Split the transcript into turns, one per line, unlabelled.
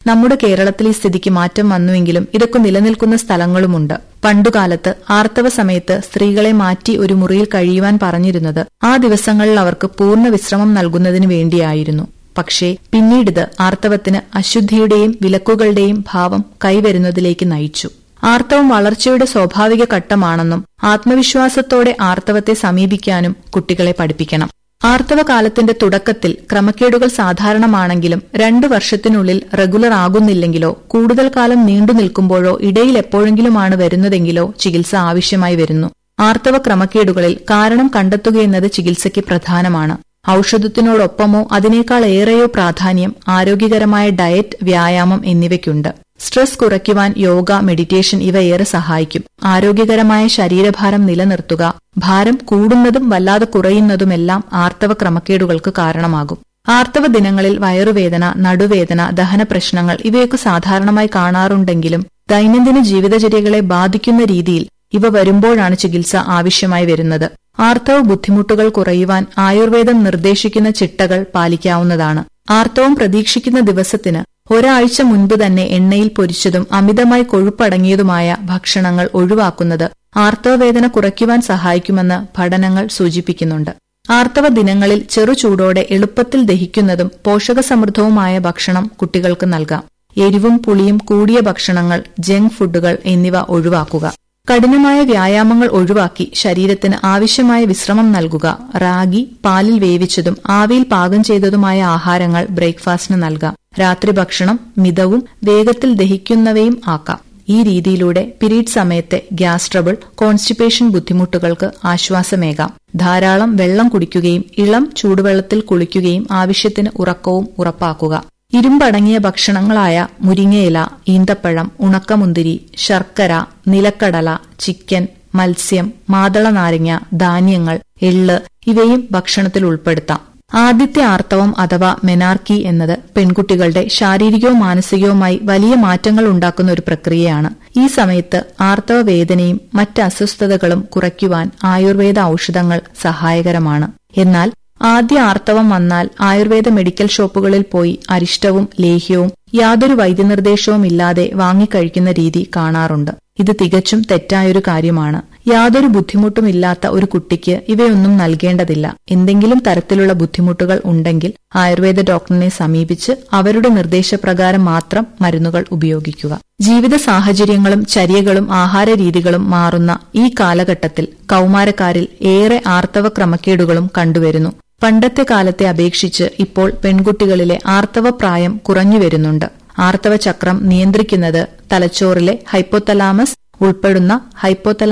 നമ്മുടെ കേരളത്തിൽ ഈ സ്ഥിതിക്ക് മാറ്റം വന്നുവെങ്കിലും ഇതൊക്കെ നിലനിൽക്കുന്ന സ്ഥലങ്ങളുമുണ്ട് പണ്ടുകാലത്ത് ആർത്തവ സമയത്ത് സ്ത്രീകളെ മാറ്റി ഒരു മുറിയിൽ കഴിയുവാൻ പറഞ്ഞിരുന്നത് ആ ദിവസങ്ങളിൽ അവർക്ക് പൂർണ്ണ വിശ്രമം നൽകുന്നതിന് വേണ്ടിയായിരുന്നു പക്ഷേ പിന്നീടിത് ആർത്തവത്തിന് അശുദ്ധിയുടെയും വിലക്കുകളുടെയും ഭാവം കൈവരുന്നതിലേക്ക് നയിച്ചു ആർത്തവം വളർച്ചയുടെ സ്വാഭാവിക ഘട്ടമാണെന്നും ആത്മവിശ്വാസത്തോടെ ആർത്തവത്തെ സമീപിക്കാനും കുട്ടികളെ പഠിപ്പിക്കണം ആർത്തവ കാലത്തിന്റെ തുടക്കത്തിൽ ക്രമക്കേടുകൾ സാധാരണമാണെങ്കിലും രണ്ടു വർഷത്തിനുള്ളിൽ റെഗുലർ ആകുന്നില്ലെങ്കിലോ കൂടുതൽ കാലം നീണ്ടു നിൽക്കുമ്പോഴോ ഇടയിൽ എപ്പോഴെങ്കിലുമാണ് വരുന്നതെങ്കിലോ ചികിത്സ ആവശ്യമായി വരുന്നു ആർത്തവ ക്രമക്കേടുകളിൽ കാരണം കണ്ടെത്തുകയെന്നത് ചികിത്സയ്ക്ക് പ്രധാനമാണ് ഔഷധത്തിനോടൊപ്പമോ അതിനേക്കാൾ ഏറെയോ പ്രാധാന്യം ആരോഗ്യകരമായ ഡയറ്റ് വ്യായാമം എന്നിവയ്ക്കുണ്ട് സ്ട്രെസ് കുറയ്ക്കുവാൻ യോഗ മെഡിറ്റേഷൻ ഇവ ഏറെ സഹായിക്കും ആരോഗ്യകരമായ ശരീരഭാരം നിലനിർത്തുക ഭാരം കൂടുന്നതും വല്ലാതെ കുറയുന്നതുമെല്ലാം ആർത്തവ ക്രമക്കേടുകൾക്ക് കാരണമാകും ആർത്തവ ദിനങ്ങളിൽ വയറുവേദന നടുവേദന ദഹന പ്രശ്നങ്ങൾ ഇവയൊക്കെ സാധാരണമായി കാണാറുണ്ടെങ്കിലും ദൈനംദിന ജീവിതചര്യകളെ ബാധിക്കുന്ന രീതിയിൽ ഇവ വരുമ്പോഴാണ് ചികിത്സ ആവശ്യമായി വരുന്നത് ആർത്തവ ബുദ്ധിമുട്ടുകൾ കുറയുവാൻ ആയുർവേദം നിർദ്ദേശിക്കുന്ന ചിട്ടകൾ പാലിക്കാവുന്നതാണ് ആർത്തവം പ്രതീക്ഷിക്കുന്ന ദിവസത്തിന് ഒരാഴ്ച മുൻപ് തന്നെ എണ്ണയിൽ പൊരിച്ചതും അമിതമായി കൊഴുപ്പടങ്ങിയതുമായ ഭക്ഷണങ്ങൾ ഒഴിവാക്കുന്നത് ആർത്തവവേദന കുറയ്ക്കുവാൻ സഹായിക്കുമെന്ന് പഠനങ്ങൾ സൂചിപ്പിക്കുന്നുണ്ട് ആർത്തവ ദിനങ്ങളിൽ ചെറു ചൂടോടെ എളുപ്പത്തിൽ ദഹിക്കുന്നതും പോഷകസമൃദ്ധവുമായ ഭക്ഷണം കുട്ടികൾക്ക് നൽകാം എരിവും പുളിയും കൂടിയ ഭക്ഷണങ്ങൾ ജങ്ക് ഫുഡുകൾ എന്നിവ ഒഴിവാക്കുക കഠിനമായ വ്യായാമങ്ങൾ ഒഴിവാക്കി ശരീരത്തിന് ആവശ്യമായ വിശ്രമം നൽകുക റാഗി പാലിൽ വേവിച്ചതും ആവിയിൽ പാകം ചെയ്തതുമായ ആഹാരങ്ങൾ ബ്രേക്ക്ഫാസ്റ്റിന് നൽകാം രാത്രി ഭക്ഷണം മിതവും വേഗത്തിൽ ദഹിക്കുന്നവയും ആക്കാം ഈ രീതിയിലൂടെ പീരീഡ് സമയത്തെ ഗ്യാസ് ട്രബിൾ കോൺസ്റ്റിപ്പേഷൻ ബുദ്ധിമുട്ടുകൾക്ക് ആശ്വാസമേകാം ധാരാളം വെള്ളം കുടിക്കുകയും ഇളം ചൂടുവെള്ളത്തിൽ കുളിക്കുകയും ആവശ്യത്തിന് ഉറക്കവും ഉറപ്പാക്കുക ഇരുമ്പടങ്ങിയ ഭക്ഷണങ്ങളായ മുരിങ്ങയില ഈന്തപ്പഴം ഉണക്കമുന്തിരി ശർക്കര നിലക്കടല ചിക്കൻ മത്സ്യം മാതള നാരങ്ങ ധാന്യങ്ങൾ എള്ള് ഇവയും ഭക്ഷണത്തിൽ ഉൾപ്പെടുത്താം ആദ്യത്തെ ആർത്തവം അഥവാ മെനാർക്കി എന്നത് പെൺകുട്ടികളുടെ ശാരീരികവും മാനസികവുമായി വലിയ മാറ്റങ്ങൾ ഉണ്ടാക്കുന്ന ഒരു പ്രക്രിയയാണ് ഈ സമയത്ത് ആർത്തവ വേദനയും മറ്റ് അസ്വസ്ഥതകളും കുറയ്ക്കുവാൻ ആയുർവേദ ഔഷധങ്ങൾ സഹായകരമാണ് എന്നാൽ ആദ്യ ആർത്തവം വന്നാൽ ആയുർവേദ മെഡിക്കൽ ഷോപ്പുകളിൽ പോയി അരിഷ്ടവും ലേഹ്യവും യാതൊരു വൈദ്യനിർദ്ദേശവും ഇല്ലാതെ വാങ്ങിക്കഴിക്കുന്ന രീതി കാണാറുണ്ട് ഇത് തികച്ചും തെറ്റായൊരു കാര്യമാണ് യാതൊരു ബുദ്ധിമുട്ടുമില്ലാത്ത ഒരു കുട്ടിക്ക് ഇവയൊന്നും നൽകേണ്ടതില്ല എന്തെങ്കിലും തരത്തിലുള്ള ബുദ്ധിമുട്ടുകൾ ഉണ്ടെങ്കിൽ ആയുർവേദ ഡോക്ടറിനെ സമീപിച്ച് അവരുടെ നിർദ്ദേശപ്രകാരം മാത്രം മരുന്നുകൾ ഉപയോഗിക്കുക ജീവിത സാഹചര്യങ്ങളും ചര്യകളും ആഹാര രീതികളും മാറുന്ന ഈ കാലഘട്ടത്തിൽ കൌമാരക്കാരിൽ ഏറെ ആർത്തവ ക്രമക്കേടുകളും കണ്ടുവരുന്നു പണ്ടത്തെ കാലത്തെ അപേക്ഷിച്ച് ഇപ്പോൾ പെൺകുട്ടികളിലെ ആർത്തവ പ്രായം കുറഞ്ഞുവരുന്നുണ്ട് ആർത്തവ ചക്രം നിയന്ത്രിക്കുന്നത് തലച്ചോറിലെ ഹൈപ്പോതലാമസ് ഉൾപ്പെടുന്ന ഹൈപ്പോതലാമസ്